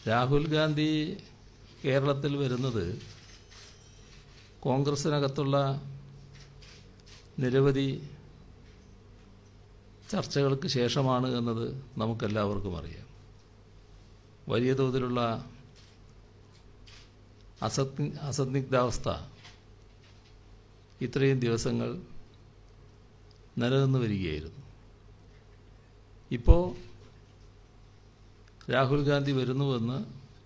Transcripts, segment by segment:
രാഹുൽ ഗാന്ധി കേരളത്തിൽ വരുന്നത് കോൺഗ്രസിനകത്തുള്ള നിരവധി ചർച്ചകൾക്ക് ശേഷമാണ് എന്നത് നമുക്കെല്ലാവർക്കും അറിയാം വലിയ തോതിലുള്ള അസത് അസന്നിഗ്ധാവസ്ഥ ഇത്രയും ദിവസങ്ങൾ നിലനിന്ന് വരികയായിരുന്നു ഇപ്പോൾ രാഹുൽ ഗാന്ധി വരുന്നുവെന്ന്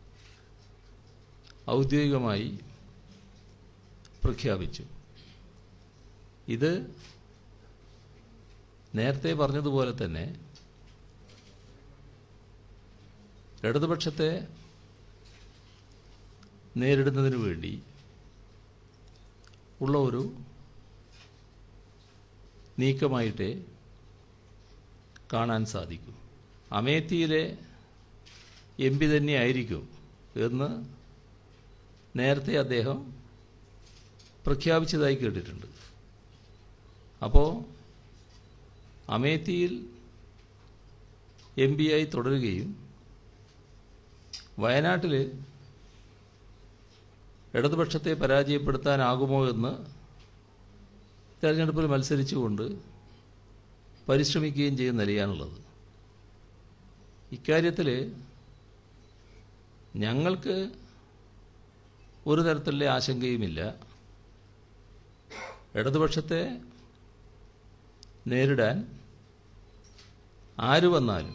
ഔദ്യോഗികമായി പ്രഖ്യാപിച്ചു ഇത് നേരത്തെ പറഞ്ഞതുപോലെ തന്നെ ഇടതുപക്ഷത്തെ നേരിടുന്നതിന് വേണ്ടി ഉള്ള ഒരു നീക്കമായിട്ടേ കാണാൻ സാധിക്കൂ അമേത്തിയിലെ എം പി തന്നെയായിരിക്കും എന്ന് നേരത്തെ അദ്ദേഹം പ്രഖ്യാപിച്ചതായി കേട്ടിട്ടുണ്ട് അപ്പോൾ അമേത്തിയിൽ എം ആയി തുടരുകയും വയനാട്ടിൽ ഇടതുപക്ഷത്തെ പരാജയപ്പെടുത്താനാകുമോ എന്ന് തെരഞ്ഞെടുപ്പിൽ മത്സരിച്ചുകൊണ്ട് പരിശ്രമിക്കുകയും ചെയ്യുന്ന നിലയാണുള്ളത് ഇക്കാര്യത്തിൽ ഞങ്ങൾക്ക് ഒരു തരത്തിലുള്ള ആശങ്കയുമില്ല ഇടതുപക്ഷത്തെ നേരിടാൻ ആര് വന്നാലും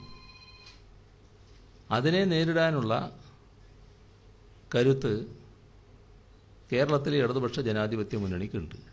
അതിനെ നേരിടാനുള്ള കരുത്ത് കേരളത്തിലെ ഇടതുപക്ഷ ജനാധിപത്യ മുന്നണിക്കുണ്ട്